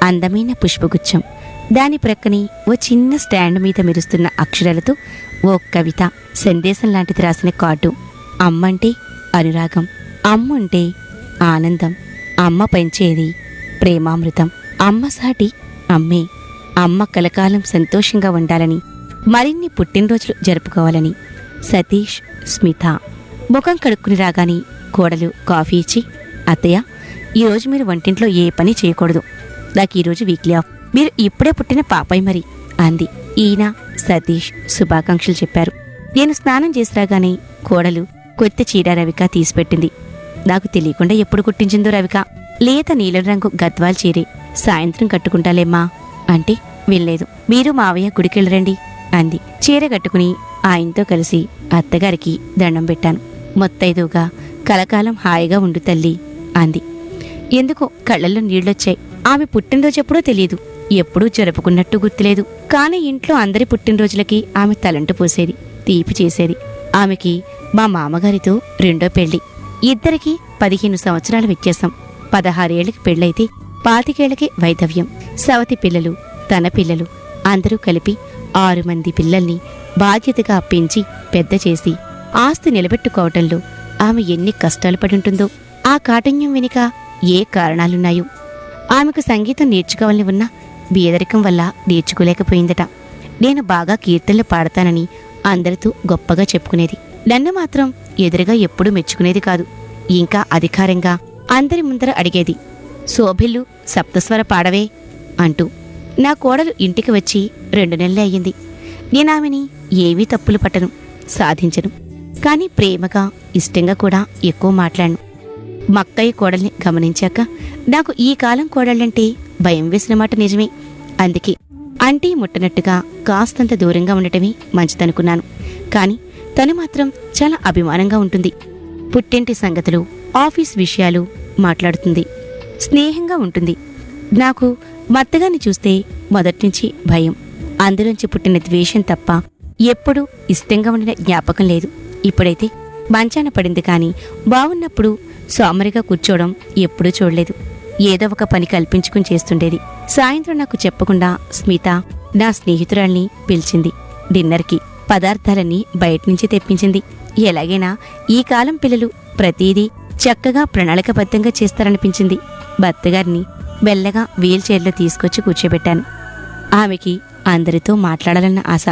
అందమైన పుష్పగుచ్చం దాని ప్రక్కనే ఓ చిన్న స్టాండ్ మీద మెరుస్తున్న అక్షరాలతో ఓ కవిత సందేశం లాంటిది రాసిన కార్డు అమ్మంటే అనురాగం అమ్మంటే ఆనందం అమ్మ పెంచేది ప్రేమామృతం అమ్మ సాటి అమ్మే అమ్మ కలకాలం సంతోషంగా ఉండాలని మరిన్ని పుట్టినరోజులు జరుపుకోవాలని సతీష్ స్మిత ముఖం కడుక్కుని రాగానే కోడలు కాఫీ ఇచ్చి అత్తయ్య ఈరోజు మీరు వంటింట్లో ఏ పని చేయకూడదు నాకు ఈరోజు వీక్లీ ఆఫ్ మీరు ఇప్పుడే పుట్టిన పాపాయి మరి అంది ఈయన సతీష్ శుభాకాంక్షలు చెప్పారు నేను స్నానం చేసి రాగానే కోడలు కొత్త చీర రవిక తీసిపెట్టింది నాకు తెలియకుండా ఎప్పుడు కుట్టించిందో రవిక లేత నీలం రంగు గద్వాల్ చీరే సాయంత్రం కట్టుకుంటాలేమ్మా అంటే వెళ్ళలేదు మీరు మావయ్య గుడికెళ్ళరండి అంది చీర కట్టుకుని ఆయనతో కలిసి అత్తగారికి దండం పెట్టాను మొత్తైదుగా కలకాలం హాయిగా ఉండు తల్లి అంది ఎందుకో కళ్ళల్లో నీళ్లొచ్చాయి ఆమె పుట్టినరోజు ఎప్పుడో తెలియదు ఎప్పుడూ జరుపుకున్నట్టు గుర్తులేదు కానీ ఇంట్లో అందరి పుట్టినరోజులకి ఆమె తలంటు పోసేది తీపి చేసేది ఆమెకి మా మామగారితో రెండో పెళ్లి ఇద్దరికి పదిహేను సంవత్సరాల వ్యత్యాసం పదహారేళ్లకి పెళ్ళైతే పాతికేళ్లకి వైధవ్యం సవతి పిల్లలు తన పిల్లలు అందరూ కలిపి ఆరు మంది పిల్లల్ని బాధ్యతగా పెంచి పెద్ద చేసి ఆస్తి నిలబెట్టుకోవటంలో ఆమె ఎన్ని కష్టాలు పడుంటుందో ఆ కాఠిన్యం వెనుక ఏ కారణాలున్నాయో ఆమెకు సంగీతం నేర్చుకోవాలని ఉన్న బీదరికం వల్ల నేర్చుకోలేకపోయిందట నేను బాగా కీర్తనలు పాడతానని అందరితో గొప్పగా చెప్పుకునేది నన్ను మాత్రం ఎదురుగా ఎప్పుడూ మెచ్చుకునేది కాదు ఇంకా అధికారంగా అందరి ముందర అడిగేది శోభిల్లు సప్తస్వర పాడవే అంటూ నా కోడలు ఇంటికి వచ్చి రెండు నెలలే అయ్యింది నేనామెని ఏవీ తప్పులు పట్టను సాధించను కానీ ప్రేమగా ఇష్టంగా కూడా ఎక్కువ మాట్లాడను మక్కయ్య కోడల్ని గమనించాక నాకు ఈ కాలం కోడళ్ళంటే భయం వేసిన మాట నిజమే అందుకే అంటీ ముట్టనట్టుగా కాస్తంత దూరంగా ఉండటమే మంచిదనుకున్నాను కానీ తను మాత్రం చాలా అభిమానంగా ఉంటుంది పుట్టింటి సంగతులు ఆఫీస్ విషయాలు మాట్లాడుతుంది స్నేహంగా ఉంటుంది నాకు మత్తగాన్ని చూస్తే మొదట్నుంచి భయం అందులోంచి పుట్టిన ద్వేషం తప్ప ఎప్పుడూ ఇష్టంగా ఉండిన జ్ఞాపకం లేదు ఇప్పుడైతే మంచాన పడింది కానీ బాగున్నప్పుడు సోమరిగా కూర్చోవడం ఎప్పుడూ చూడలేదు ఏదో ఒక పని కల్పించుకుని చేస్తుండేది సాయంత్రం నాకు చెప్పకుండా స్మిత నా స్నేహితురాల్ని పిలిచింది డిన్నర్కి పదార్థాలన్నీ బయట నుంచి తెప్పించింది ఎలాగైనా ఈ కాలం పిల్లలు ప్రతిదీ చక్కగా ప్రణాళికబద్ధంగా చేస్తారనిపించింది భర్తగారిని మెల్లగా వీల్ చైర్లో తీసుకొచ్చి కూర్చోబెట్టాను ఆమెకి అందరితో మాట్లాడాలన్న ఆశ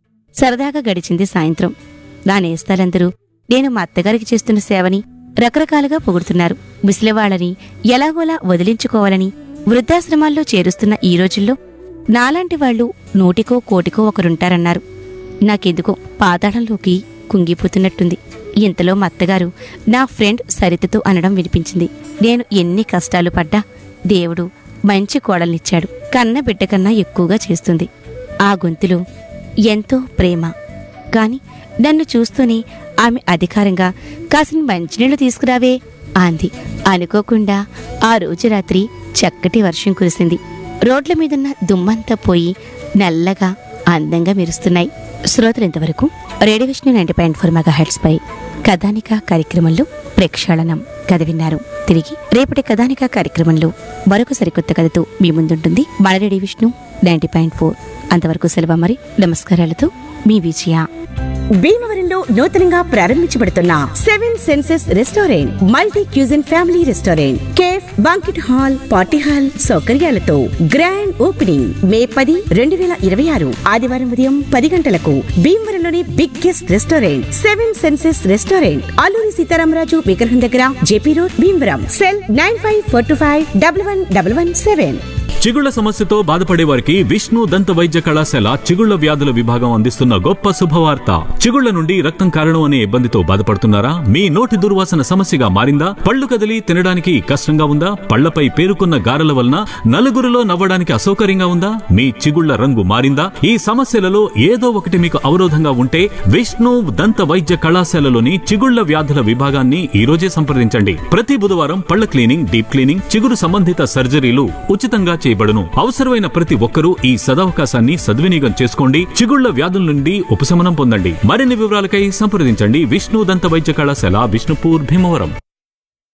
సరదాగా గడిచింది సాయంత్రం నా నేస్తాలందరూ నేను మా అత్తగారికి చేస్తున్న సేవని రకరకాలుగా పొగుడుతున్నారు ముసలివాళ్ళని ఎలాగోలా వదిలించుకోవాలని వృద్ధాశ్రమాల్లో చేరుస్తున్న ఈ రోజుల్లో నాలాంటి వాళ్ళు నూటికో కోటికో ఒకరుంటారన్నారు నాకెందుకో పాతాళంలోకి కుంగిపోతున్నట్టుంది ఇంతలో మా అత్తగారు నా ఫ్రెండ్ సరితతో అనడం వినిపించింది నేను ఎన్ని కష్టాలు పడ్డా దేవుడు మంచి కోడల్నిచ్చాడు కన్న బిడ్డ కన్నా ఎక్కువగా చేస్తుంది ఆ గొంతులో ఎంతో ప్రేమ కాని నన్ను చూస్తూనే ఆమె అధికారంగా కాసిన మంచినీళ్లు తీసుకురావే అంది అనుకోకుండా ఆ రోజు రాత్రి చక్కటి వర్షం కురిసింది రోడ్ల మీదున్న దుమ్మంతా పోయి నల్లగా అందంగా మెరుస్తున్నాయి శ్రోతలు ఇంతవరకు radio Vishnu ninety point four megahertz పై కథానిక కార్యక్రమంలో ప్రక్షాళనం కథ విన్నారు తిరిగి రేపటి కథానిక కార్యక్రమంలో మరొక సరికొత్త కథతో మీ ముందుంటుంది మన radio Vishnu ninety point four అంతవరకు సెలవు మరి నమస్కారాలతో మీ విజయ భీమవరంలో నూతనంగా ప్రారంభించబడుతున్న Seven Senses restaurant multi cuisine family restaurant cafe banquet hall party hall సౌకర్యాలతో గ్రాండ్ ఓపెనింగ్ మే పది రెండు వేల ఇరవై ఆరు ఆదివారం ఉదయం పది గంటలకు భీమవరంలోని biggest restaurant Seven Senses restaurant Alluri Sitaramaraju విగ్రహం దగ్గర JP road Bhimavaram cell nine five four two five double one double one seven చిగుళ్ల సమస్యతో బాధపడే వారికి విష్ణు దంత వైద్య కళాశాల చిగుళ్ల వ్యాధుల విభాగం అందిస్తున్న గొప్ప శుభవార్త చిగుళ్ల నుండి రక్తం కారణం అనే ఇబ్బందితో బాధపడుతున్నారా మీ నోటి దుర్వాసన సమస్యగా మారిందా పళ్ళు కదిలి తినడానికి కష్టంగా ఉందా పళ్లపై పేరుకున్న గారెల వలన నలుగురిలో నవ్వడానికి అసౌకర్యంగా ఉందా మీ చిగుళ్ల రంగు మారిందా ఈ సమస్యలలో ఏదో ఒకటి మీకు అవరోధంగా ఉంటే విష్ణు దంత వైద్య కళాశాలలోని చిగుళ్ల వ్యాధుల విభాగాన్ని ఈ రోజే సంప్రదించండి ప్రతి బుధవారం పళ్ల క్లీనింగ్ డీప్ క్లీనింగ్ చిగురు సంబంధిత సర్జరీలు ఉచితంగా చేయబడును అవసరమైన ప్రతి ఒక్కరూ ఈ సదవకాశాన్ని సద్వినియోగం చేసుకోండి చిగుళ్ల వ్యాధుల నుండి ఉపశమనం పొందండి మరిన్ని వివరాలకై సంప్రదించండి విష్ణు దంత వైద్య కళాశాల విష్ణుపూర్ భీమవరం